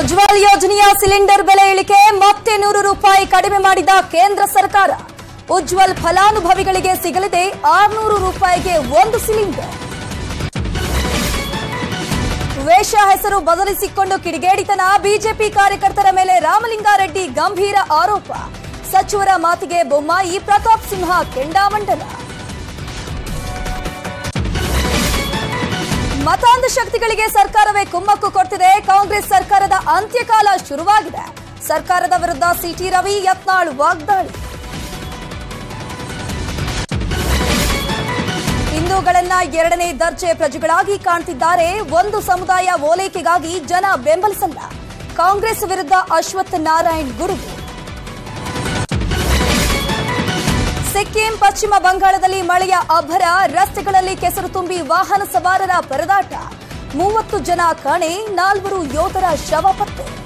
ಉಜ್ವಲ್ ಯೋಜನೆಯ ಸಿಲಿಂಡರ್ ಬೆಲೆ ಇಳಿಕೆ ಮತ್ತೆ ನೂರು ರೂಪಾಯಿ ಕಡಿಮೆ ಮಾಡಿದ ಕೇಂದ್ರ ಸರ್ಕಾರ ಉಜ್ವಲ್ ಫಲಾನುಭವಿಗಳಿಗೆ ಸಿಗಲಿದೆ ಆರ್ನೂರು ರೂಪಾಯಿಗೆ ಒಂದು ಸಿಲಿಂಡರ್ ವೇಷ ಹೆಸರು ಬದಲಿಸಿಕೊಂಡು ಕಿಡಿಗೇಡಿತನ ಬಿಜೆಪಿ ಕಾರ್ಯಕರ್ತರ ಮೇಲೆ ರಾಮಲಿಂಗಾರೆಡ್ಡಿ ಗಂಭೀರ ಆರೋಪ ಸಚಿವರ ಮಾತಿಗೆ ಬೊಮ್ಮಾಯಿ ಪ್ರತಾಪ್ ಸಿಂಹ ಕೆಂಡಾಮಂಡಲ ಮತಾಂಧ ಶಕ್ತಿಗಳಿಗೆ ಸರ್ಕಾರವೇ ಕುಮ್ಮಕ್ಕು ಕೊಡ್ತಿದೆ ಕಾಂಗ್ರೆಸ್ ಸರ್ಕಾರದ ಅಂತ್ಯಕಾಲ ಶುರುವಾಗಿದೆ ಸರ್ಕಾರದ ವಿರುದ್ಧ ಸಿಟಿ ರವಿ ಯತ್ನಾಳ್ ವಾಗ್ದಾಳಿ ಹಿಂದೂಗಳನ್ನ ಎರಡನೇ ದರ್ಜೆ ಪ್ರಜೆಗಳಾಗಿ ಕಾಣ್ತಿದ್ದಾರೆ ಒಂದು ಸಮುದಾಯ ಓಲೈಕೆಗಾಗಿ ಜನ ಬೆಂಬಲಿಸಲ್ಲ ಕಾಂಗ್ರೆಸ್ ವಿರುದ್ಧ ಅಶ್ವಥ್ ನಾರಾಯಣ್ ಗುರುವು ಸಿಕ್ಕಿಂ ಪಶ್ಚಿಮ ಬಂಗಾಳದಲ್ಲಿ ಮಳೆಯ ಅಬ್ಬರ ರಸ್ತೆಗಳಲ್ಲಿ ಕೆಸರು ತುಂಬಿ ವಾಹನ ಸವಾರರ ಪರದಾಟ ಮೂವತ್ತು ಜನ ಕಾಣೆ ನಾಲ್ವರು ಯೋಧರ ಶವ ಪತ್ತೆ